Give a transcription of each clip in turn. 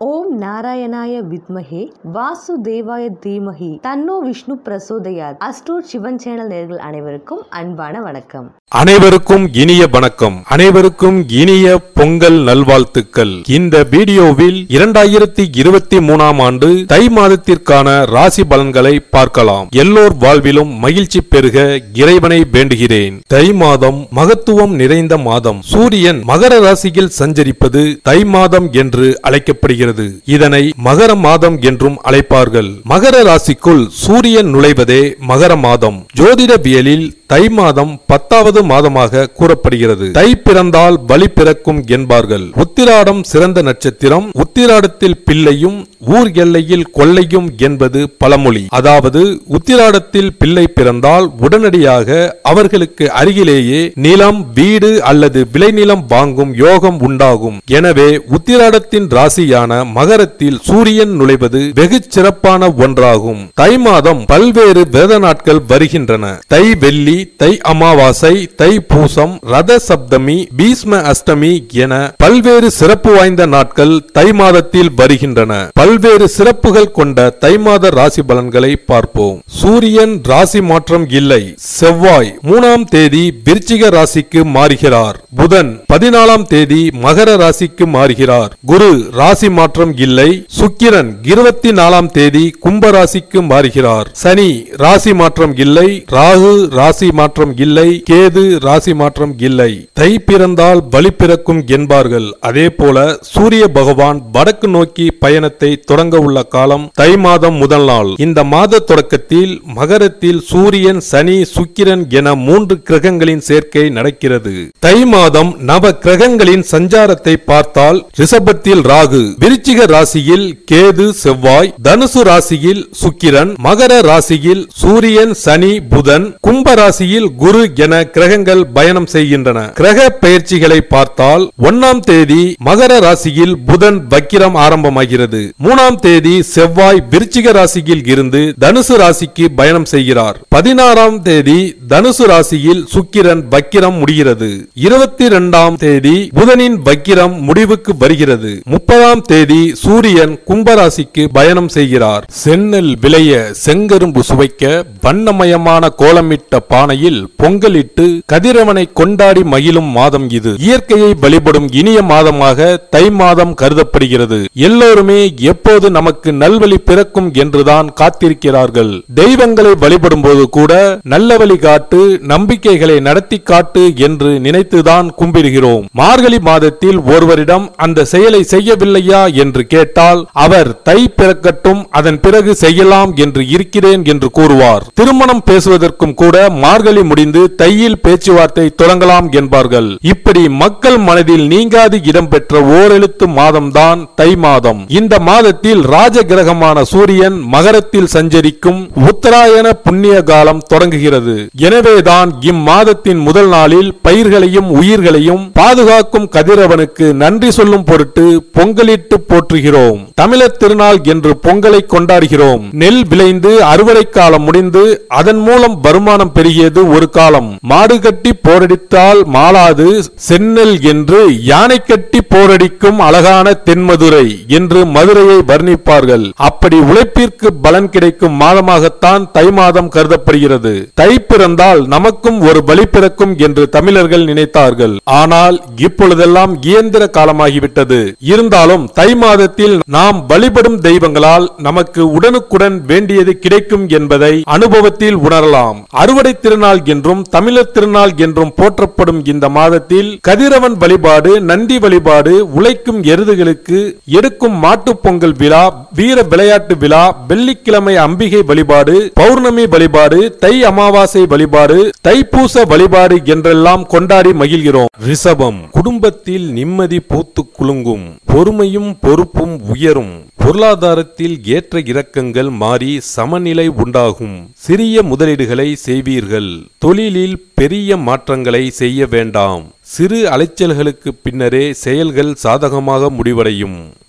ஓம் நாராயணாய வித்மஹே வாசுதேவாய தீமஹி தன்னோ விஷ்ணு பிரசோதயாத் அஸ்ட்ரோட் சிவன் சேனல் நேர்கள் அனைவருக்கும் அன்பான வணக்கம் அனைவருக்கும் இனிய வணக்கம் அனைவருக்கும் இனிய பொங்கல் நல்வாழ்த்துக்கள் இந்த வீடியோவில் இரண்டாயிரத்தி இருபத்தி மூணாம் ஆண்டு தை மாதத்திற்கான ராசி பலன்களை பார்க்கலாம் எல்லோர் வாழ்விலும் மகிழ்ச்சி பெருக இறைவனை வேண்டுகிறேன் தை மாதம் மகத்துவம் நிறைந்த மாதம் சூரியன் மகர ராசியில் சஞ்சரிப்பது தை மாதம் என்று அழைக்கப்படுகிறது இதனை மகர மாதம் என்றும் அழைப்பார்கள் மகர ராசிக்குள் சூரியன் நுழைவதே மகர மாதம் ஜோதிடவியலில் தை மாதம் பத்தாவது மாதமாக கூறப்படுகிறது தை பிறந்தால் பலி பிறக்கும் என்பார்கள் உத்திராடம் சிறந்த நட்சத்திரம் உத்திராடத்தில் பிள்ளையும் ஊர் எல்லையில் கொள்ளையும் என்பது பழமொழி அதாவது உத்திராடத்தில் பிள்ளை பிறந்தால் உடனடியாக அவர்களுக்கு அருகிலேயே நிலம் வீடு அல்லது விளைநிலம் வாங்கும் யோகம் உண்டாகும் எனவே உத்திராடத்தின் ராசியான மகரத்தில் சூரியன் நுழைவது வெகு சிறப்பான ஒன்றாகும் தை மாதம் பல்வேறு விரத நாட்கள் வருகின்றன தை வெள்ளி தை அமாவாசை தை பூசம் ரத சப்தமி பீஷ்ம அஷ்டமி என பல்வேறு சிறப்பு வாய்ந்த நாட்கள் தை மாதத்தில் வருகின்றன பல்வேறு சிறப்புகள் கொண்ட தை மாத ராசி பலன்களை பார்ப்போம் சூரியன் ராசி மாற்றம் இல்லை செவ்வாய் மூணாம் தேதி விருச்சிக ராசிக்கு மாறுகிறார் புதன் பதினாலாம் தேதி மகர ராசிக்கு மாறுகிறார் குரு ராசி மாற்றம் இல்லை சுக்கிரன் இருபத்தி நாலாம் தேதி கும்ப ராசிக்கு மாறுகிறார் சனி ராசி மாற்றம் இல்லை ராகு ராசி மாற்றம் இல்லை கேது ராசி மாற்றம் இல்லை தை பிறந்தால் பலி பிறக்கும் என்பார்கள் அதே போல சூரிய பகவான் வடக்கு நோக்கி பயணத்தை தொடங்க உள்ள காலம் தை மாதம் முதல் நாள் இந்த மாத தொடக்கத்தில் மகரத்தில் சூரியன் சனி சுக்கிரன் என மூன்று கிரகங்களின் சேர்க்கை நடக்கிறது தை மாதம் நவ கிரகங்களின் சஞ்சாரத்தை பார்த்தால் ரிஷபத்தில் ராகு விருச்சிக ராசியில் கேது செவ்வாய் தனுசு ராசியில் சுக்கிரன் மகர ராசியில் சூரியன் சனி புதன் கும்ப ராசியில் குரு என கிரகங்கள் பயணம் செய்கின்றன கிரக பயிற்சிகளை பார்த்தால் ஒன்னாம் தேதி மகர ராசியில் புதன் வக்கிரம் ஆரம்பமாகிறது மூணாம் தேதி செவ்வாய் விருச்சிக ராசியில் இருந்து தனுசு ராசிக்கு பயணம் செய்கிறார் பதினாறாம் தேதி தனுசு ராசியில் சுக்கிரன் வக்கிரம் முடிகிறது இருபத்தி இரண்டாம் தேதி புதனின் வக்கிரம் முடிவுக்கு வருகிறது முப்பதாம் தேதி சூரியன் கும்பராசிக்கு பயணம் செய்கிறார் சென்னல் விளைய செங்கரும்பு சுவைக்க வண்ணமயமான கோலமிட்ட பானையில் பொங்கலிட்டு கதிரவனை கொண்டாடி மகிழும் மாதம் இது இயற்கையை வழிபடும் இனிய மாதமாக தை மாதம் கருதப்படுகிறது எல்லோருமே எப்போது நமக்கு நல்வழி பிறக்கும் என்றுதான் காத்திருக்கிறார்கள் தெய்வங்களை வழிபடும் போது கூட நல்ல வழி காட்டு நம்பிக்கைகளை நடத்தி காட்டு என்று நினைத்துதான் கும்பிடுகிறோம் மார்கழி மாதத்தில் ஒருவரிடம் அந்த செயலை செய்யவில்லையா என்று கேட்டால் அவர் தை பிறக்கட்டும் அதன் பிறகு செய்யலாம் என்று இருக்கிறேன் என்று கூறுவார் திருமணம் பேசுவதற்கும் கூட மார்கழி முடிந்து தையில் பேச்சுவார்த்தை தொடங்கலாம் என்பார்கள் இப்படி மக்கள் மனதில் நீங்காது இடம்பெற்ற ஓரெழுத்து மாதம்தான் தை மாதம் இந்த மாதத்தில் ராஜ கிரகமான சூரியன் மகரத்தில் சஞ்சரிக்கும் உத்தராயண புண்ணிய காலம் தொடங்குகிறது எனவேதான் இம்மாதத்தின் முதல் நாளில் பயிர்களையும் உயிர்களையும் பாதுகாக்கும் கதிரவனுக்கு நன்றி சொல்லும் பொருட்டு பொங்கலிட்டு போற்றுகிறோம் தமிழர் திருநாள் என்று பொங்கலை கொண்டாடுகிறோம் நெல் விளைந்து அறுவடை காலம் முடிந்து அதன் மூலம் வருமானம் பெருகியது ஒரு காலம் மாடு கட்டி போரடித்தால் மாளாது சென்னல் என்று யானை கட்டி போரடிக்கும் அழகான தென்மதுரை என்று மதுரையை வர்ணிப்பார்கள் அப்படி உழைப்பிற்கு பலன் கிடைக்கும் மாதமாகத்தான் தை மாதம் கருதப்படுகிறது தை பிறந்தால் நமக்கும் ஒரு பலி பிறக்கும் என்று தமிழர்கள் நினைத்தார்கள் ஆனால் இப்பொழுதெல்லாம் இயந்திர காலமாகிவிட்டது இருந்தாலும் தை மாதத்தில் நாம் வழிபடும் தெய்வங்களால் நமக்கு உடனுக்குடன் வேண்டியது கிடைக்கும் என்பதை அனுபவத்தில் உணரலாம் அறுவடை திருநாள் என்றும் தமிழர் திருநாள் என்றும் போற்றப்படும் இந்த மாதத்தில் கதிரவன் வழிபாடு நந்தி வழிபாடு உழைக்கும் எருதுகளுக்கு எடுக்கும் மாட்டுப் பொங்கல் விழா வீர விளையாட்டு விழா வெள்ளிக்கிழமை அம்பிகை வழிபாடு பௌர்ணமி வழிபாடு தை அமாவாசை வழிபாடு தைப்பூச வழிபாடு என்றெல்லாம் கொண்டாடி மகிழ்கிறோம் ரிஷபம் குடும்பத்தில் நிம்மதி பூத்து குலுங்கும் பொறுமையும் பொறுப்பும் உயரும் பொருளாதாரத்தில் ஏற்ற இறக்கங்கள் மாறி சமநிலை உண்டாகும் சிறிய முதலீடுகளை செய்வீர்கள் தொழிலில் பெரிய மாற்றங்களை செய்ய வேண்டாம் சிறு அலைச்சல்களுக்கு பின்னரே செயல்கள் சாதகமாக முடிவடையும்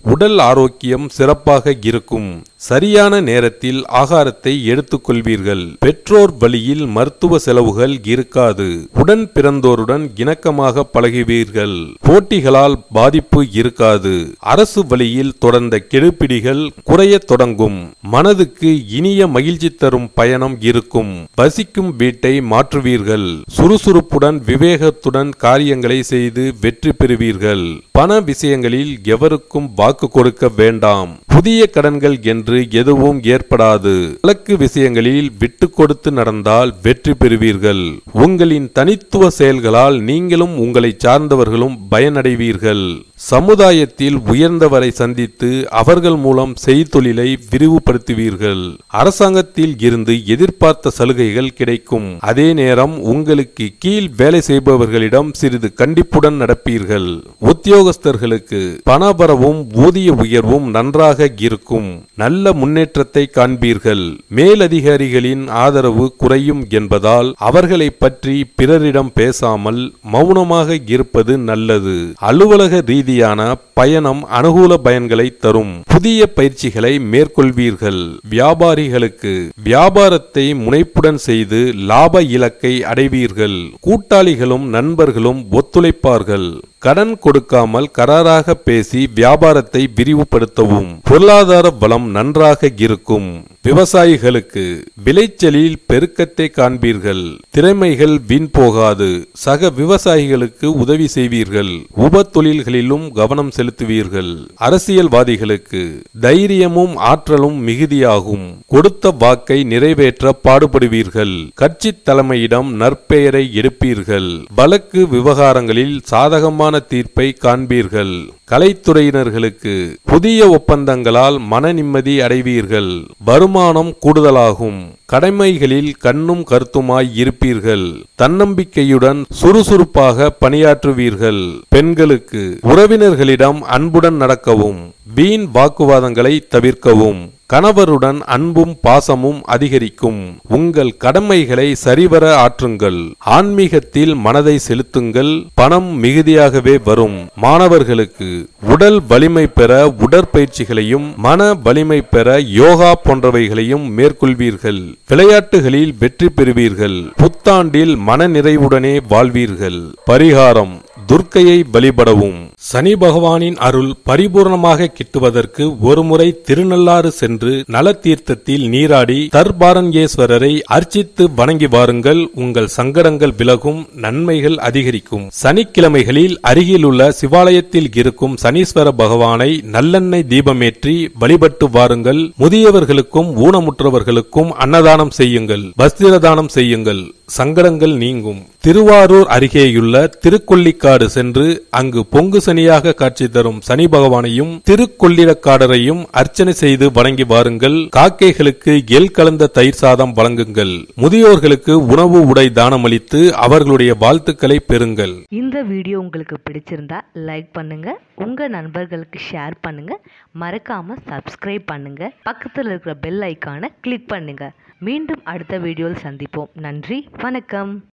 உடல் ஆரோக்கியம் சிறப்பாக இருக்கும் சரியான நேரத்தில் ஆகாரத்தை எடுத்துக்கொள்வீர்கள் பெற்றோர் வழியில் மருத்துவ செலவுகள் இருக்காது உடன் பிறந்தோருடன் இணக்கமாக பழகுவீர்கள் போட்டிகளால் பாதிப்பு இருக்காது அரசு வழியில் தொடர்ந்த கெடுபிடிகள் குறையத் தொடங்கும் மனதுக்கு இனிய மகிழ்ச்சி தரும் பயணம் இருக்கும் வசிக்கும் வீட்டை மாற்றுவீர்கள் சுறுசுறுப்புடன் விவேகத்துடன் காரியங்களை செய்து வெற்றி பெறுவீர்கள் பண விஷயங்களில் எவருக்கும் வாக்கு கொடுக்க வேண்டாம் புதிய கடன்கள் என்று எதுவும் ஏற்படாது வழக்கு விஷயங்களில் விட்டு கொடுத்து நடந்தால் வெற்றி பெறுவீர்கள் உங்களின் தனித்துவ செயல்களால் நீங்களும் உங்களை சார்ந்தவர்களும் பயனடைவீர்கள் சமுதாயத்தில் உயர்ந்தவரை சந்தித்து அவர்கள் மூலம் செய்தொழிலை விரிவுபடுத்துவீர்கள் அரசாங்கத்தில் இருந்து எதிர்பார்த்த சலுகைகள் கிடைக்கும் அதே நேரம் உங்களுக்கு கீழ் வேலை செய்பவர்களிடம் சிறிது கண்டிப்புடன் நடப்பீர்கள் உத்தியோகஸ்தர்களுக்கு பணபரவும் ஊதிய உயர்வும் நன்றாக இருக்கும் நல்ல முன்னேற்றத்தை காண்பீர்கள் மேலதிகாரிகளின் ஆதரவு குறையும் என்பதால் அவர்களை பற்றி பிறரிடம் பேசாமல் மௌனமாக இருப்பது நல்லது அலுவலக ரீதியான பயணம் அனுகூல பயன்களை தரும் புதிய பயிற்சிகளை மேற்கொள்வீர்கள் வியாபாரிகளுக்கு வியாபாரத்தை முனைப்புடன் செய்து லாப இலக்கை அடைவீர்கள் கூட்டாளிகளும் நண்பர்களும் ஒத்துழைப்பார்கள் கடன் கொடுக்காமல் கராராக பேசி வியாபாரத்தை விரிவுபடுத்தவும் பொருளாதார பலம் நன்றாக இருக்கும் விவசாயிகளுக்கு விளைச்சலில் பெருக்கத்தை காண்பீர்கள் திறமைகள் வீண் போகாது சக விவசாயிகளுக்கு உதவி செய்வீர்கள் உப தொழில்களிலும் கவனம் செலுத்துவீர்கள் அரசியல்வாதிகளுக்கு தைரியமும் ஆற்றலும் மிகுதியாகும் கொடுத்த வாக்கை நிறைவேற்ற பாடுபடுவீர்கள் கட்சி தலைமையிடம் நற்பெயரை எடுப்பீர்கள் வழக்கு விவகாரங்களில் சாதகமான தீர்ப்பை காண்பீர்கள் கலைத்துறையினர்களுக்கு புதிய ஒப்பந்தங்களால் மன நிம்மதி அடைவீர்கள் வருமானம் கூடுதலாகும் கடமைகளில் கண்ணும் கருத்துமாய் இருப்பீர்கள் தன்னம்பிக்கையுடன் சுறுசுறுப்பாக பணியாற்றுவீர்கள் பெண்களுக்கு உறவினர்களிடம் அன்புடன் நடக்கவும் வீண் வாக்குவாதங்களை தவிர்க்கவும் கணவருடன் அன்பும் பாசமும் அதிகரிக்கும் உங்கள் கடமைகளை சரிவர ஆற்றுங்கள் ஆன்மீகத்தில் மனதை செலுத்துங்கள் பணம் மிகுதியாகவே வரும் மாணவர்களுக்கு உடல் வலிமை பெற உடற்பயிற்சிகளையும் மன வலிமை பெற யோகா போன்றவைகளையும் மேற்கொள்வீர்கள் விளையாட்டுகளில் வெற்றி பெறுவீர்கள் புத்தாண்டில் மன நிறைவுடனே வாழ்வீர்கள் பரிகாரம் துர்க்கையை வழிபடவும் சனி பகவானின் அருள் பரிபூர்ணமாக கிட்டுவதற்கு ஒருமுறை திருநள்ளாறு சென்று நலத்தீர்த்தத்தில் நீராடி தர்பாரண்யேஸ்வரரை அர்ச்சித்து வணங்கி வாருங்கள் உங்கள் சங்கடங்கள் விலகும் நன்மைகள் அதிகரிக்கும் சனிக்கிழமைகளில் அருகிலுள்ள சிவாலயத்தில் இருக்கும் சனீஸ்வர பகவானை நல்லெண்ணெய் தீபமேற்றி வழிபட்டு வாருங்கள் முதியவர்களுக்கும் ஊனமுற்றவர்களுக்கும் அன்னதானம் செய்யுங்கள் வஸ்திர தானம் செய்யுங்கள் சங்கடங்கள் நீங்கும் திருவாரூர் அருகேயுள்ள திருக்கொல்லிக்காடு சென்று அங்கு பொங்கு சனியாக காட்சி தரும் சனி பகவானையும் திருக்கொள்ளிடக்காடரையும் அர்ச்சனை செய்து வணங்கி வாருங்கள் காக்கைகளுக்கு எல் கலந்த தயிர் சாதம் வழங்குங்கள் முதியோர்களுக்கு உணவு உடை தானமளித்து அவர்களுடைய வாழ்த்துக்களை பெறுங்கள் இந்த வீடியோ உங்களுக்கு பிடிச்சிருந்தா லைக் பண்ணுங்க உங்க நண்பர்களுக்கு ஷேர் பண்ணுங்க மறக்காம சப்ஸ்கிரைப் பண்ணுங்க பக்கத்தில் இருக்கிற பெல் ஐக்கானை கிளிக் பண்ணுங்க மீண்டும் அடுத்த வீடியோவில் சந்திப்போம் நன்றி வணக்கம்